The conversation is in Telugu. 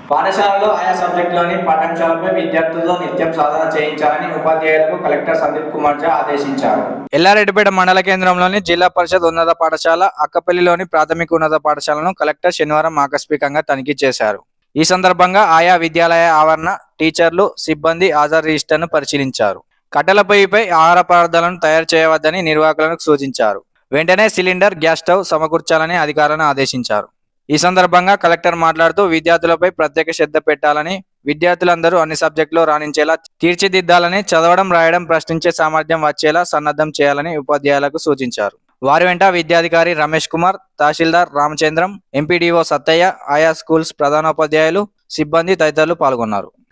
పాఠశాలలో ఆయా సబ్జెక్టులోని పాఠ్యాంశాలపై విద్యార్థులతో నిత్యం సాధన చేయించాలని ఉపాధ్యాయులకు కలెక్టర్ సందీప్ కుమార్ ఝా ఆదేశించారు ఎల్లారెడ్డిపేట మండల కేంద్రంలోని జిల్లా పరిషత్ ఉన్నత పాఠశాల అక్కపల్లిలోని ప్రాథమిక ఉన్నత పాఠశాలను కలెక్టర్ శనివారం ఆకస్మికంగా తనిఖీ చేశారు ఈ సందర్భంగా ఆయా విద్యాలయ ఆవరణ టీచర్లు సిబ్బంది హాజరు రిజిస్టర్ను పరిశీలించారు కట్టెల పొయ్యిపై ఆహార పదార్థాలను తయారు చేయవద్దని నిర్వాహకులకు సూచించారు వెంటనే సిలిండర్ గ్యాస్ స్టవ్ సమకూర్చాలని అధికారులను ఆదేశించారు ఈ సందర్భంగా కలెక్టర్ మాట్లాడుతూ విద్యార్థులపై ప్రత్యేక శ్రద్ధ పెట్టాలని విద్యార్థులందరూ అన్ని సబ్జెక్టులో రాణించేలా తీర్చిదిద్దాలని చదవడం రాయడం ప్రశ్నించే సామర్థ్యం వచ్చేలా సన్నద్ధం చేయాలని ఉపాధ్యాయులకు సూచించారు వారి వెంట విద్యాధికారి రమేష్ కుమార్ తహసీల్దార్ రామచంద్రం ఎంపీడీఓ సత్తయ్య ఆయా స్కూల్స్ ప్రధానోపాధ్యాయులు సిబ్బంది తదితరులు పాల్గొన్నారు